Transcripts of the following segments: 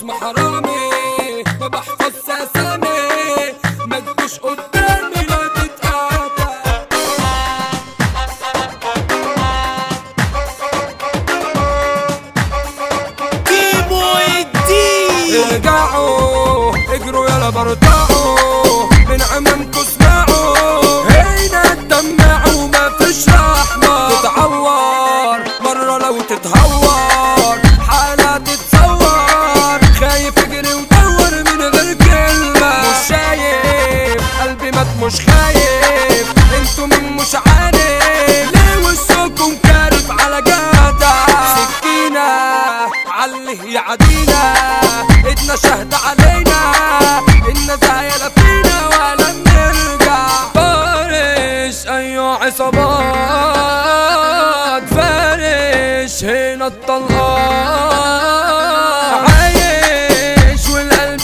خصم حرامي ما بحفظ اسامي ما تجوش قدامي لا تتقاطع كيمو الدين ارجعوا اجروا يلا برطعوا من عمامكوا اسمعوا هنا تدمعوا ما فيش رحمة تتعور مرة لو تتهور حالة تتصور خايف اجري ودور من غير كلمة مش شايف قلبي مات مش خايف انتوا مين مش عارف ليه وشكم كارف على جدع سكينة عليه يعدينا ايدنا شهد علينا النزايا لا فينا ولا بنرجع فارش ايوه عصابات فارش هنا الطلقات عايش والقلب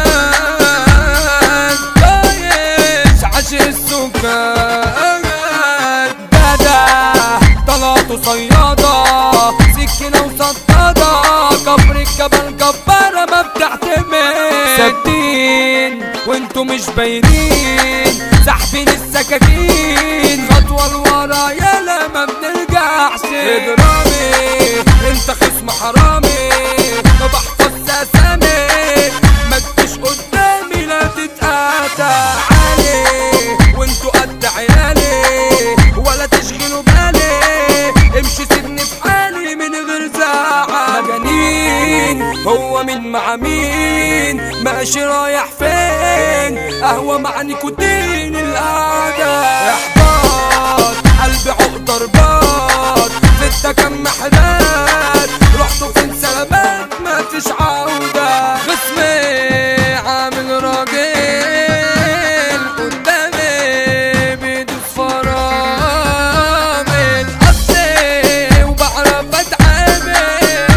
مات عايش عاش السكان جدع طلعته صيادة سكينة وصدادة كفر الجبل جبارة ما بتعتمد ثابتين وانتوا مش باينين ساحبين السكاكين خطوة لورا يالا ما بنرجعش اضرامي انت خصم حرامي ما بحفظ اسامي ما تجيش قدامي لا تتقاطع عالي وانتوا قد عيالي ولا تشغلوا بالي امشي سيبني في حالي من غير زعل مجانين هو مين مع مين ماشي رايح فين قهوة مع نيكوتين القعدة احباط قلبي عقدة رباط ستة كم محلات رحتوا فين سلامات ما فيش عودة خصمي عامل راجل قدامي بيدوس فرامل قصدي وبعرف اتعامل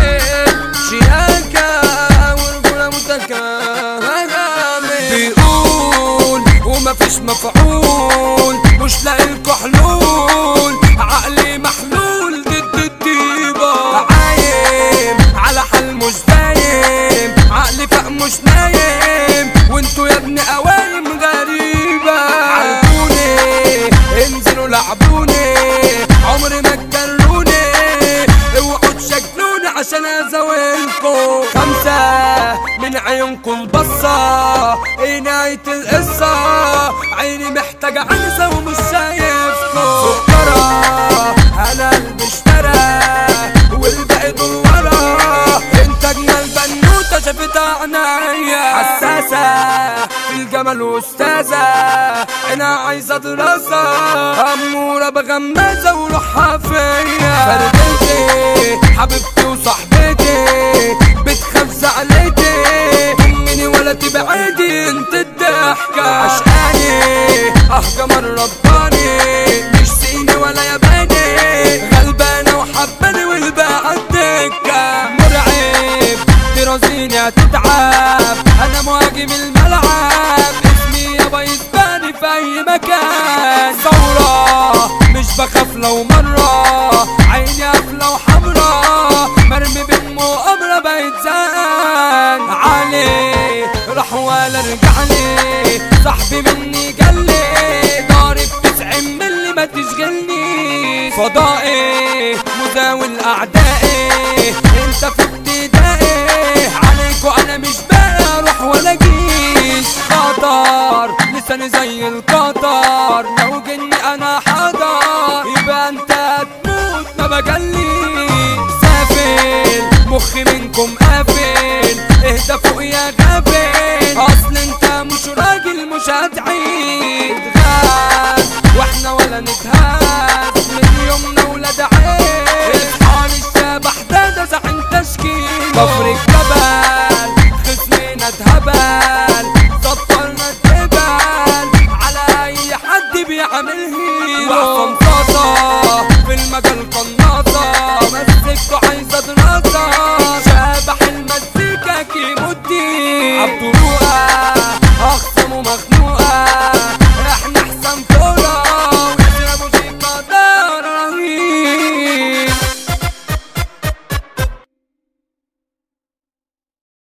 شياكة ورجولة متكامل بيقول ومفيش مفعول مش لاقيلكوا حلول عقلي محلول ضد الطيبة عايم على حال مش دايم عقلي فاق مش نايم وانتوا يا ابني قوايم غريبة عرفوني انزلوا لعبوني عمري ما تجروني اوعوا تشكلوني عشان ازاولكوا خمسة من عيونكوا البصة ايه نهاية القصة عيني محتاجة عنزة ومش شايفكوا سكرة انا اللي اشترى والباقي دول ورا انتاجنا البنوتة شافتها عنايا حساسة في الجمال واستاذة انا عايزة دراسة امورة بغمازة وروحها فيا فردتي حبيبتي وصاحبتي بتخاف زعلتي مني ولا تبعدي انت الضحكة عشقاني اه جمال رباني مش صيني ولا ياباني غلبانة وحباني والباقي الدكة مرعب ترازيني هتتعب انا مهاجم الملعب اسمي يابا يسباني في اي مكان ثورة مش بخاف لو مرة عيني قافلة وحمرا مرمي بالمؤامرة بقيت زهقان علي راح ولا رجعلي صاحبي مني جلي ضارب تسعين ملي ما تشغلني فضائي مزاول اعدائي انت في ابتدائي عليكوا انا مش باقي اروح ولا جيش خطر لساني زي القطر لو جني انا حضر يبقى انت هتموت ما بجلي